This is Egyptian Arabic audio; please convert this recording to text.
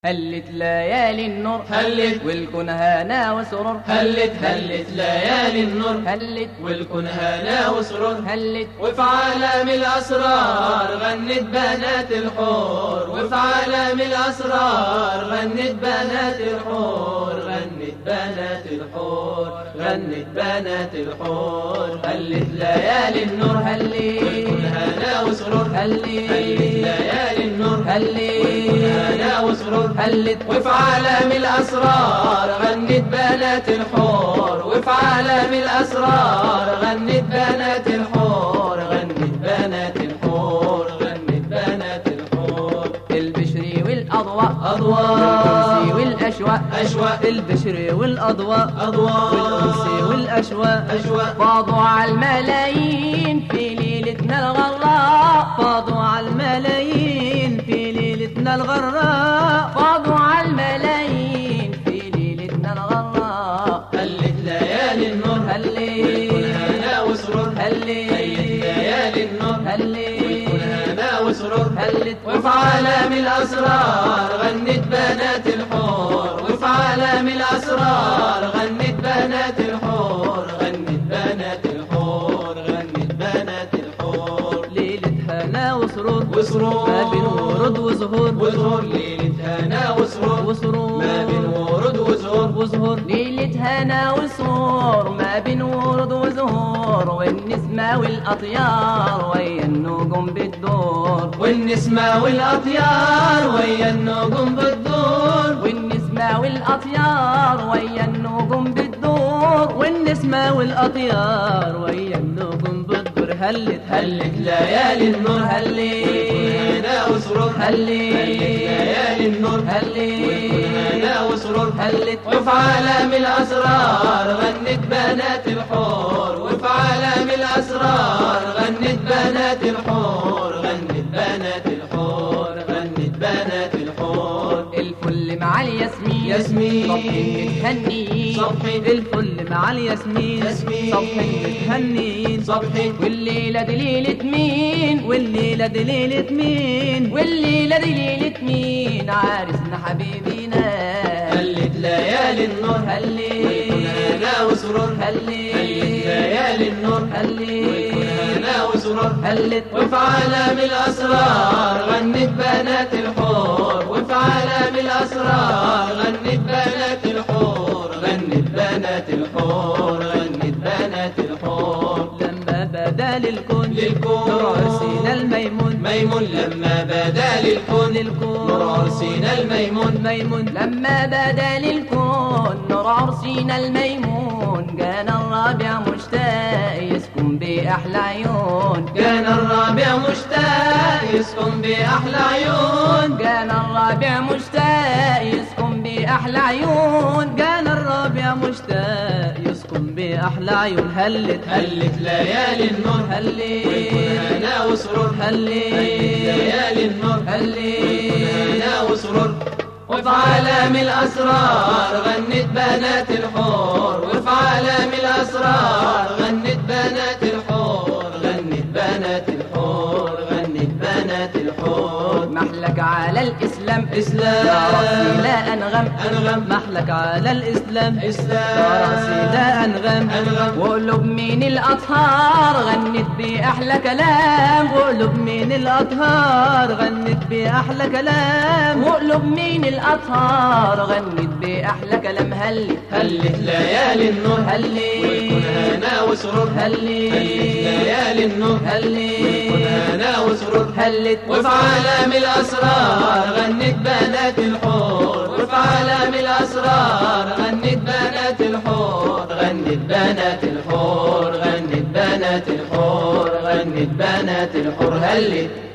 هلت ليالي النور هلت والكون هانا وسرور هلت هلت ليالي النور هلت والكون هنا وسرور هلت وفي عالم الأسرار غنت بنات الحور وفي عالم الأسرار غنت بنات الحور غنت بنات الحور غنت بنات الحور هلت ليالي النور هلت والكون هنا وسرور هلت هلت ليالي النور والكون هلت هنا وسرور هلت وفي عالم الأسرار غنت بنات الحور وفي عالم الأسرار غنت بنات الحور غنت بنات الحور غنت بنات الحور البشر والأضواء أضواء والأنس والأشواق أشواق البشر والأضواء أضواء والأنس والأشواق أشواق فاضوا على الملايين في ليلتنا الغراء فاضوا على الملايين في ليلتنا الغراء فاضوا على الملايين في ليلتنا الغراء هلت ليالي النور والكون هلي هنا وسرور هلي هلت ليالي النور هلي والكون هنا وسرور هلت وفي عالم الأسرار غنت بنات الحور وفي عالم الأسرار غنت بنات الحور غنت بنات الحور غنت بنات الحور ليلة هنا وسرور وسرور ما بين ورود وزهور وزهور ليلة هنا وسرور وسرور ما بين ورود وزهور وزهور ليلة هنا وسرور ما بين ورود وزهور والنسمة والأطيار ويا النجوم بتدور والنسمة والأطيار ويا النجوم بتدور والنسمة والأطيار ويا النجوم بتدور والنسمة والأطيار ويا النجوم بتدور هلت هلت ليالي النور هلت هنا وسرور هلت ليالي النور هلت هنا وسرور هلت وفي عالم الأسرار غنت بنات الحور وفي عالم الأسرار غنت بنات الحور غنت بنات الحور غنت بنات الحور الفل مع الياسمين ياسمين. صبحي متهنيين صبحي. الفل مع الياسمين ياسمين. صبحي متهنيين صبحي والليلة دي ليلة مين والليلة دي ليلة مين والليلة دي ليلة مين عارسنا حبيبينا هلت ليالي النور هلي هنا وسرور هلي هلت ليالي النور هلي هنا وسرور هلت وفي عالم الأسرار غنت بنات الحور وفي عالم الأسرار غنت بنات الحور غنت بنات الحور غنت بنات الحور لما بدا للكون للكون. نور عرسنا الميمون ميمون لما بدا للكون للكون. نور عرسنا الميمون ميمون لما بدا للكون نور عرسنا الميمون كان الرابع مشتاق يسكن بأحلى عيون كان الرابع مشتاق يسكن بأحلى عيون كان الرابع مشتاق يسكن بأحلى عيون كان الرابع مشتاق يسكن بأحلى عيون هلت هلت ليالي النور هلت هنا وسرور هلت ليالي النور هلت هنا وسرور وفي عالم الأسرار غنت بنات الحور وفي عالم الأسرار غنت بنات الحور غنت بنات الحور غنت بنات الحور محلك على الإسلام إسلام. يا راسي لا أنغم أنغم. محلك على الإسلام إسلام. يا راسي لا أنغم أنغم. وقلوب من الأطهار غنت بأحلى كلام وقلوب من الأطهار غنت بأحلى كلام وقلوب من الأطهار غنت بأحلى كلام هلت هلت ليالي النور هلت والكون هنا وسرور هلت ليالي النور والكون هلت هنا وسرور هلت وفي عالم الأسرار غنت بنات الحور وفي عالم الأسرار غنت بنات الحور غنت بنات الحور غنت بنات الحور غنت بنات الحور هلت